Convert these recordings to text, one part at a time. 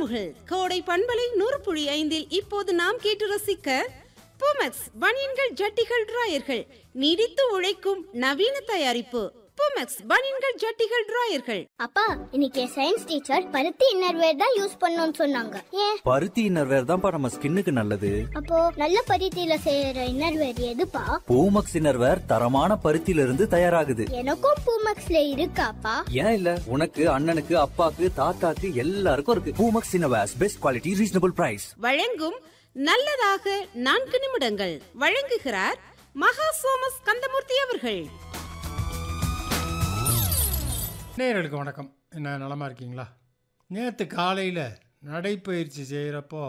முகில் கோடை பண்பலை நூறு புள்ளி ஐந்தில் இப்போது நாம் கேட்டு ரசிக்க புமெக்ஸ் பனியன்கள் ஜட்டிகள் டிராயர்கள் நீடித்து உழைக்கும் நவீன தயாரிப்பு புமெக்ஸ் பனியன்கள் ஜட்டிகள் டிராயர்கள் அப்பா இன்னைக்கு சயின்ஸ் டீச்சர் பருத்தி இன்னர்வேர் தான் யூஸ் பண்ணணும்னு சொன்னாங்க ஏன் பருத்தி இன்னர்வேர் தான்ப்பா நம்ம ஸ்கின்னுக்கு நல்லது அப்போ நல்ல பருத்தியில செய்யற இன்னர்வேர் எதுப்பா பூமக்ஸ் இன்னர்வேர் தரமான பருத்தியில இருந்து தயாராகுது எனக்கும் பூமக்ஸ்ல இருக்காப்பா ஏன் இல்ல உனக்கு அண்ணனுக்கு அப்பாக்கு தாத்தாக்கு எல்லாருக்கும் இருக்கு Poomex innerwears best quality reasonable price வழங்கும் நல்லதாக நான்கு நிமிடங்கள் வழங்குகிறார் மகா சோமஸ் கந்தமூர்த்தி அவர்கள் நேயர்களுக்கு வணக்கம் என்ன நலமாக இருக்கீங்களா நேற்று காலையில் நடைப்பயிற்சி செய்கிறப்போ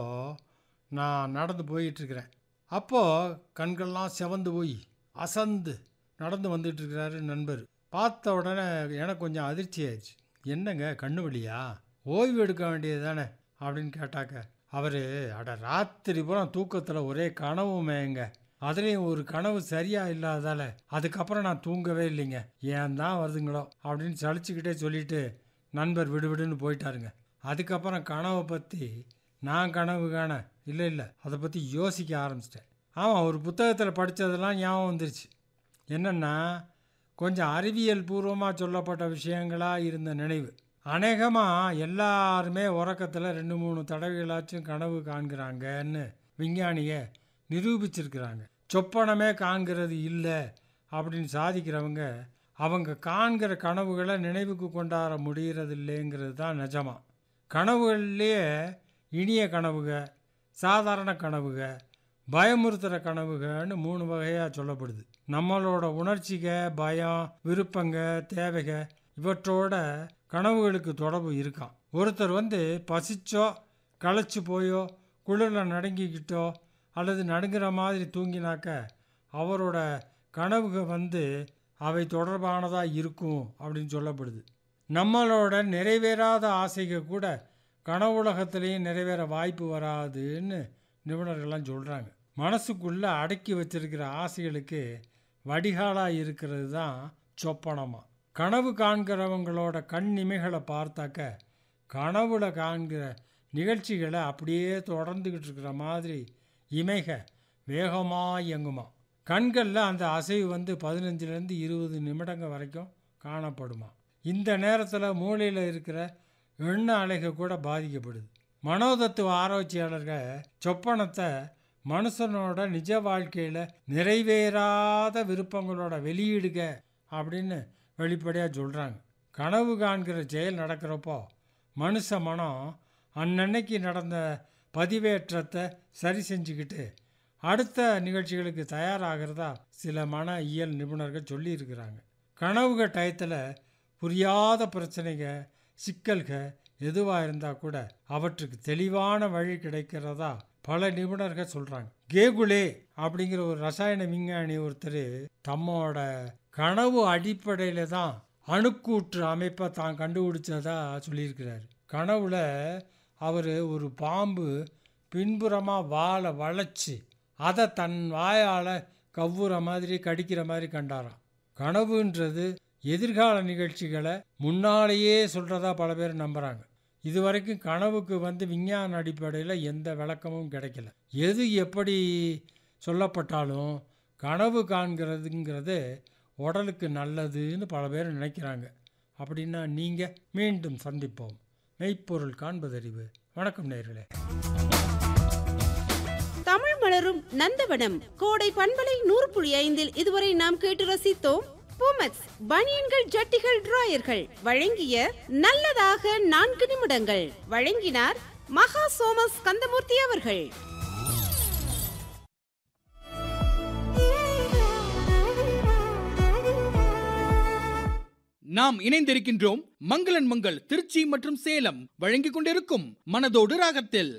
நான் நடந்து போயிட்டுருக்கிறேன் அப்போது கண்கள்லாம் செவந்து போய் அசந்து நடந்து வந்துட்டுருக்கிறாரு நண்பர் பார்த்த உடனே எனக்கு கொஞ்சம் அதிர்ச்சி ஆயிடுச்சு என்னங்க கண்ணு வலியா ஓய்வு எடுக்க வேண்டியது தானே அப்படின்னு கேட்டாக்க அவர் அட ராத்திரி பூரா தூக்கத்தில் ஒரே கனவுமேங்க அதுலேயும் ஒரு கனவு சரியா இல்லாததால அதுக்கப்புறம் நான் தூங்கவே இல்லைங்க ஏன் தான் வருதுங்களோ அப்படின்னு சலிச்சுக்கிட்டே சொல்லிட்டு நண்பர் விடுவிடுன்னு போயிட்டாருங்க அதுக்கப்புறம் கனவை பற்றி நான் கனவு காண இல்லை இல்லை அதை பற்றி யோசிக்க ஆரம்பிச்சிட்டேன் ஆமாம் ஒரு புத்தகத்தில் படித்ததெல்லாம் ஞாபகம் வந்துருச்சு என்னென்னா கொஞ்சம் அறிவியல் பூர்வமாக சொல்லப்பட்ட விஷயங்களாக இருந்த நினைவு அநேகமாக எல்லாருமே உறக்கத்தில் ரெண்டு மூணு தடவைகளாச்சும் கனவு காண்கிறாங்கன்னு விஞ்ஞானிக நிரூபிச்சிருக்கிறாங்க சொப்பனமே காண்கிறது இல்லை அப்படின்னு சாதிக்கிறவங்க அவங்க காண்கிற கனவுகளை நினைவுக்கு கொண்டாட முடிகிறது இல்லைங்கிறது தான் நிஜமா கனவுகள்லேயே இனிய கனவுக சாதாரண கனவுக பயமுறுத்துகிற கனவுகன்னு மூணு வகையாக சொல்லப்படுது நம்மளோட உணர்ச்சிக பயம் விருப்பங்க தேவைக இவற்றோட கனவுகளுக்கு தொடர்பு இருக்கான் ஒருத்தர் வந்து பசிச்சோ களைச்சு போயோ குளிரில் நடுங்கிக்கிட்டோ அல்லது நடுங்கிற மாதிரி தூங்கினாக்க அவரோட கனவுக வந்து அவை தொடர்பானதாக இருக்கும் அப்படின்னு சொல்லப்படுது நம்மளோட நிறைவேறாத ஆசைகள் கூட கனவுலகத்திலையும் நிறைவேற வாய்ப்பு வராதுன்னு நிபுணர்கள்லாம் சொல்கிறாங்க மனசுக்குள்ளே அடக்கி வச்சிருக்கிற ஆசைகளுக்கு வடிகாலாக இருக்கிறது தான் சொப்பனமாக கனவு காண்கிறவங்களோட கண் இமைகளை பார்த்தாக்க கனவுல காண்கிற நிகழ்ச்சிகளை அப்படியே தொடர்ந்துக்கிட்டு இருக்கிற மாதிரி இமைக வேகமாக இயங்குமா கண்களில் அந்த அசைவு வந்து பதினஞ்சுலேருந்து இருபது நிமிடங்கள் வரைக்கும் காணப்படுமா இந்த நேரத்தில் மூளையில் இருக்கிற எண்ண அலைகள் கூட பாதிக்கப்படுது மனோதத்துவ ஆராய்ச்சியாளர்கள் சொப்பனத்தை மனுஷனோட நிஜ வாழ்க்கையில் நிறைவேறாத விருப்பங்களோட வெளியீடுக அப்படின்னு வெளிப்படையாக சொல்கிறாங்க கனவு காண்கிற செயல் நடக்கிறப்போ மனுஷ மனம் அன்னன்னைக்கு நடந்த பதிவேற்றத்தை சரி செஞ்சுக்கிட்டு அடுத்த நிகழ்ச்சிகளுக்கு தயாராகிறதா சில மன இயல் நிபுணர்கள் சொல்லியிருக்கிறாங்க கனவுக டயத்தில் புரியாத பிரச்சனைக சிக்கல்க எதுவாக இருந்தால் கூட அவற்றுக்கு தெளிவான வழி கிடைக்கிறதா பல நிபுணர்கள் சொல்கிறாங்க கேகுலே அப்படிங்கிற ஒரு ரசாயன விஞ்ஞானி ஒருத்தர் தம்மோட கனவு அடிப்படையில் தான் அணுக்கூற்று அமைப்பை தான் கண்டுபிடிச்சதா சொல்லியிருக்கிறாரு கனவுல அவர் ஒரு பாம்பு பின்புறமாக வாழை வளைச்சி அதை தன் வாயால் கவ்வுற மாதிரி கடிக்கிற மாதிரி கண்டாராம் கனவுன்றது எதிர்கால நிகழ்ச்சிகளை முன்னாலேயே சொல்கிறதா பல பேர் நம்புகிறாங்க இது வரைக்கும் கனவுக்கு வந்து விஞ்ஞான அடிப்படையில் எந்த விளக்கமும் கிடைக்கல எது எப்படி சொல்லப்பட்டாலும் கனவு காண்கிறதுங்கிறது உடலுக்கு நல்லதுன்னு பல பேர் நினைக்கிறாங்க அப்படின்னா நீங்கள் மீண்டும் சந்திப்போம் மெய்ப்பொருள் காண்பதறிவு வணக்கம் நேர்களே தமிழ் மலரும் நந்தவனம் கோடை பண்பலை நூறு புள்ளி ஐந்தில் இதுவரை நாம் கேட்டு ரசித்தோம் புமெக்ஸ் பனியன்கள் ஜட்டிகள் டிராயர்கள் வழங்கிய நல்லதாக நான்கு நிமிடங்கள் வழங்கினார் மகா சோமஸ் கந்தமூர்த்தி அவர்கள் நாம் இணைந்திருக்கின்றோம் மங்களன் மங்கள் திருச்சி மற்றும் சேலம் வழங்கிக் கொண்டிருக்கும் மனதோடு ராகத்தில்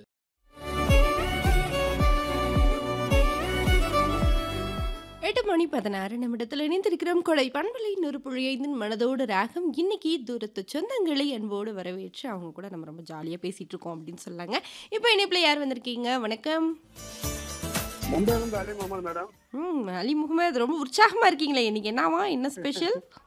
எட்டு மணி பதினாறு நிமிடத்தில் இணைந்திருக்கிறோம் கொடை பண்பலை நூறு புள்ளி ஐந்தின் மனதோடு ராகம் இன்னைக்கு தூரத்து சொந்தங்களை அன்போடு வரவேற்று அவங்க கூட நம்ம ரொம்ப ஜாலியாக பேசிட்டு இருக்கோம் அப்படின்னு சொல்லாங்க இப்போ இணைப்பில் யார் வந்திருக்கீங்க வணக்கம் மும்பையிலிருந்து அலி முகமது மேடம் ம் அலி முகமது ரொம்ப உற்சாகமாக இருக்கீங்களே இன்னைக்கு என்னவா என்ன ஸ்பெஷல்